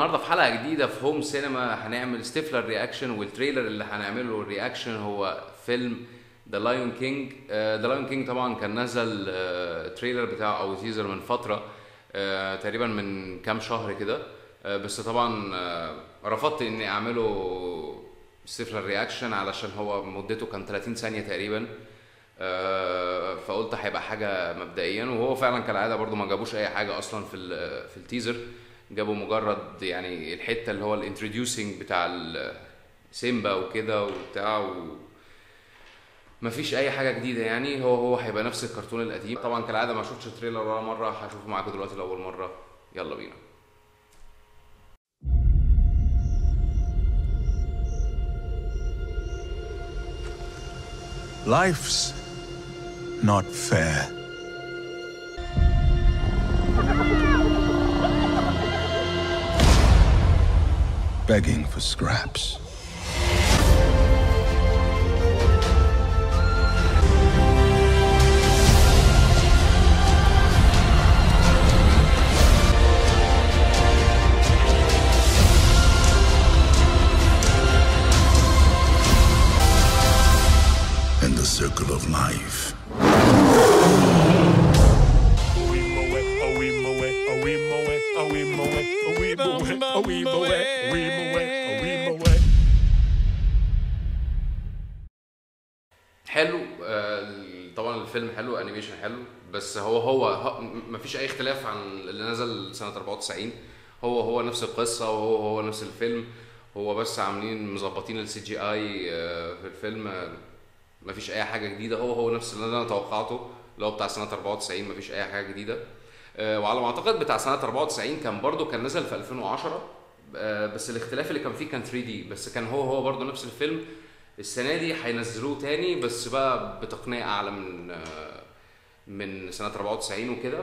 النهارده في حلقه جديده في هوم سينما هنعمل ستيفلر رياكشن والتريلر اللي هنعمله الرياكشن هو فيلم ذا لايون كينج ذا لايون كينج طبعا كان نزل تريلر بتاعه او تيزر من فتره آه، تقريبا من كام شهر كده آه، بس طبعا آه، رفضت اني اعمله ستيفلر رياكشن علشان هو مدته كان 30 ثانيه تقريبا آه، فقلت هيبقى حاجه مبدئيا وهو فعلا كالعاده برضو ما جابوش اي حاجه اصلا في ال- في التيزر جابوا مجرد يعني الحته اللي هو الانتروديوسنج بتاع ال- سيمبا وكده وبتاع و... مفيش اي حاجه جديده يعني هو هو هيبقى نفس الكرتون القديم طبعا كالعاده ما شفتش التريلر ولا مره هشوفه معاكم دلوقتي لاول مره يلا بينا Life's not fair. Begging for scraps. And the circle of life. حلو آه، ال- طبعا الفيلم حلو انيميشن حلو بس هو هو, هو مفيش اي اختلاف عن اللي نزل سنه 94 هو هو نفس القصه وهو هو نفس الفيلم هو بس عاملين مظبطين السي جي اي في الفيلم آه، مفيش اي حاجه جديده هو هو نفس اللي انا توقعته اللي هو بتاع سنه 94 مفيش اي حاجه جديده آه، وعلى ما اعتقد بتاع سنه 94 كان برضو كان نزل في 2010 آه، بس الاختلاف اللي كان فيه كان 3 دي بس كان هو هو برضو نفس الفيلم السنه دي هينزلوه تاني بس بقى بتقنيه اعلى من آه، من سنه 94 وكده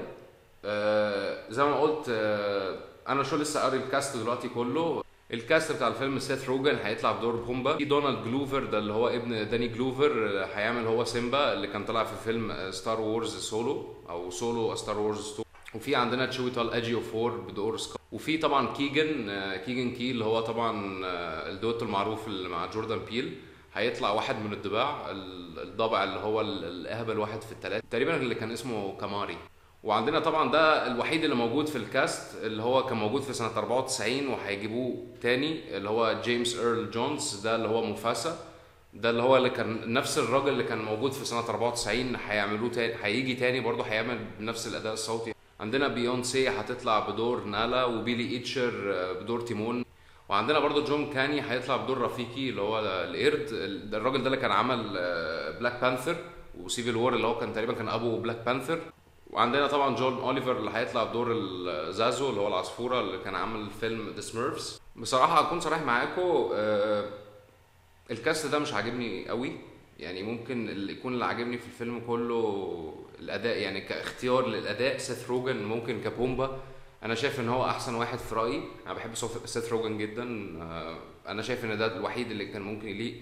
آه، زي ما قلت آه، انا شو لسه قاري الكاست دلوقتي كله الكاست بتاع الفيلم سيث روجن هيطلع بدور بومبا في دونالد جلوفر ده اللي هو ابن داني جلوفر آه، هيعمل هو سيمبا اللي كان طلع في فيلم ستار وورز سولو او سولو ستار وورز وفي عندنا تشويتال اجيو فور بدور سكار وفي طبعا كيجن آه، كيجن كي اللي هو طبعا آه، الدويتو المعروف اللي مع جوردان بيل هيطلع واحد من الضباع ال- الضبع اللي هو ال- الاهبل واحد في الثلاثه تقريبا اللي كان اسمه كاماري وعندنا طبعا ده الوحيد اللي موجود في الكاست اللي هو كان موجود في سنه 94 وهيجيبوه تاني اللي هو جيمس ايرل جونز ده اللي هو مفاسا ده اللي هو اللي كان نفس الراجل اللي كان موجود في سنه 94 هيعملوه تاني هيجي تاني برضه هيعمل بنفس الاداء الصوتي عندنا بيونسي هتطلع بدور نالا وبيلي ايتشر آه، بدور تيمون وعندنا برضو جون كاني هيطلع بدور رفيقي اللي هو القرد ال- الراجل ده اللي كان عمل بلاك بانثر وسيفل وور اللي هو كان تقريبا كان ابو بلاك بانثر وعندنا طبعا جون اوليفر اللي هيطلع بدور الزازو اللي هو العصفوره اللي كان عامل فيلم ذا سميرفز بصراحه اكون صريح معاكم آه، الكاست ده مش عاجبني قوي يعني ممكن اللي يكون اللي عاجبني في الفيلم كله الاداء يعني كاختيار للاداء سيث روجن ممكن كبومبا انا شايف ان هو احسن واحد في رايي انا بحب صوت- سيث روجن جدا آه، انا شايف ان ده الوحيد اللي كان ممكن يليق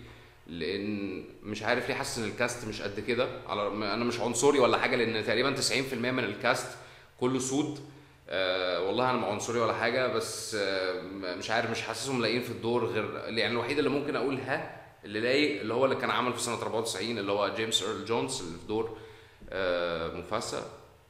لان مش عارف ليه حاسس ان الكاست مش قد كده على انا مش عنصري ولا حاجه لان تقريبا 90% من الكاست كله سود آه والله انا ما عنصري ولا حاجه بس آه مش عارف مش حاسسهم لاقيين في الدور غير يعني الوحيد اللي ممكن اقول ها اللي لايق اللي هو اللي كان عمل في سنه 94 اللي هو جيمس ايرل جونز اللي في دور آه مفاسا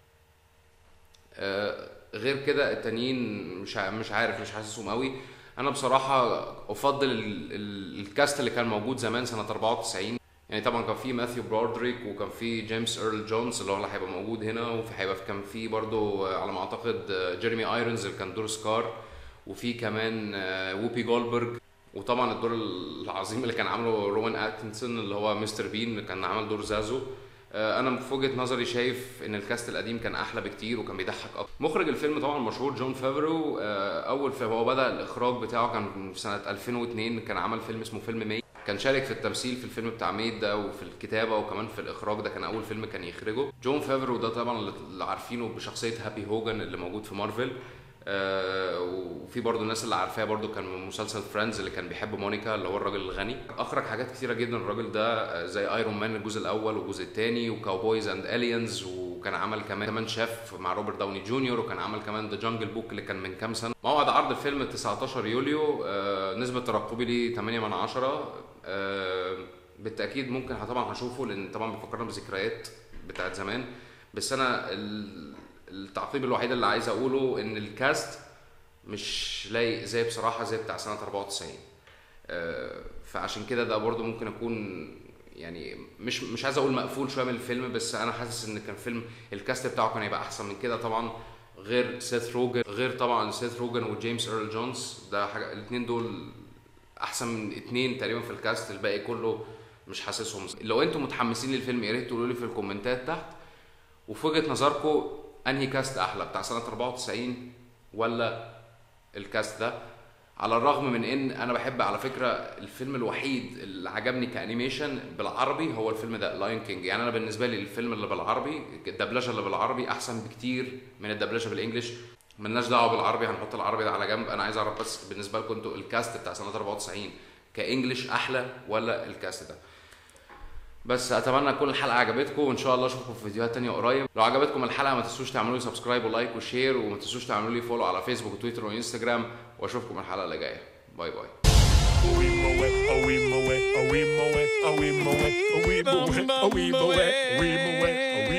آه غير كده التانيين مش ع- مش عارف مش حاسسهم قوي انا بصراحه افضل ال- ال- الكاست اللي كان موجود زمان سنه 94 يعني طبعا كان في ماثيو برودريك وكان في جيمس ايرل جونز اللي هو اللي هيبقى موجود هنا وفي هيبقى كان في برضو آه، على ما اعتقد آه، جيريمي ايرونز اللي كان دور سكار وفي كمان آه، ووبي جولبرج وطبعا الدور العظيم اللي كان عامله رومان اتكنسون اللي هو مستر بين اللي كان عمل دور زازو آه، انا في وجهه نظري شايف ان الكاست القديم كان احلى بكتير وكان بيضحك اكتر مخرج الفيلم طبعا مشهور جون فافرو آه، اول فيلم هو بدا الاخراج بتاعه كان في سنه 2002 كان عمل فيلم اسمه فيلم ميت كان شارك في التمثيل في الفيلم بتاع ميت ده وفي الكتابه وكمان في الاخراج ده كان اول فيلم كان يخرجه جون فافرو ده طبعا اللي- اللي عارفينه بشخصيه هابي هوجن اللي موجود في مارفل آه، وفي برضو الناس اللي عارفاه برضو كان من مسلسل فريندز اللي كان بيحب مونيكا اللي هو الراجل الغني اخرج حاجات كتيره جدا الراجل ده آه، زي ايرون مان الجزء الاول والجزء الثاني وكاوبويز اند الينز وكان عمل كمان كمان شاف مع روبرت داوني جونيور وكان عمل كمان ذا جانجل بوك اللي كان من كام سنه موعد عرض الفيلم 19 يوليو آه، نسبه ترقبي ليه 8 من 10 آه، بالتاكيد ممكن طبعا هشوفه لان طبعا بيفكرنا بذكريات بتاعت زمان بس انا ال- التعقيب الوحيد اللي عايز اقوله ان الكاست مش لايق زي بصراحه زي بتاع سنه 94 آه، فعشان كده ده برضو ممكن اكون يعني مش مش عايز اقول مقفول شويه من الفيلم بس انا حاسس ان كان فيلم الكاست بتاعه كان هيبقى احسن من كده طبعا غير سيث روجن غير طبعا سيث روجن وجيمس ايرل جونز ده حاجه الاثنين دول احسن من اتنين تقريبا في الكاست الباقي كله مش حاسسهم لو انتم متحمسين للفيلم يا ريت تقولوا لي في الكومنتات تحت وفي وجهه نظركم انهي كاست احلى بتاع سنه 94 ولا الكاست ده على الرغم من ان انا بحب على فكره الفيلم الوحيد اللي عجبني كانيميشن بالعربي هو الفيلم ده لاين كينج يعني انا بالنسبه لي الفيلم اللي بالعربي الدبلجه اللي بالعربي احسن بكتير من الدبلجه بالانجلش ملناش دعوه بالعربي هنحط العربي ده على جنب انا عايز اعرف بس بالنسبه لكم انتوا الكاست بتاع سنه 94 كانجلش احلى ولا الكاست ده بس اتمنى تكون الحلقه عجبتكم وان شاء الله اشوفكم في فيديوهات تانية قريب لو عجبتكم الحلقه ما تنسوش تعملوا لي سبسكرايب ولايك وشير وما تنسوش تعملوا لي فولو على فيسبوك وتويتر وانستجرام واشوفكم الحلقه اللي جايه باي باي Oui, moe, oh oui, moe, oh oui, moe, oh oui, moe, oh oui, moe, oh oui, moe, oh oui, moe, oh oui,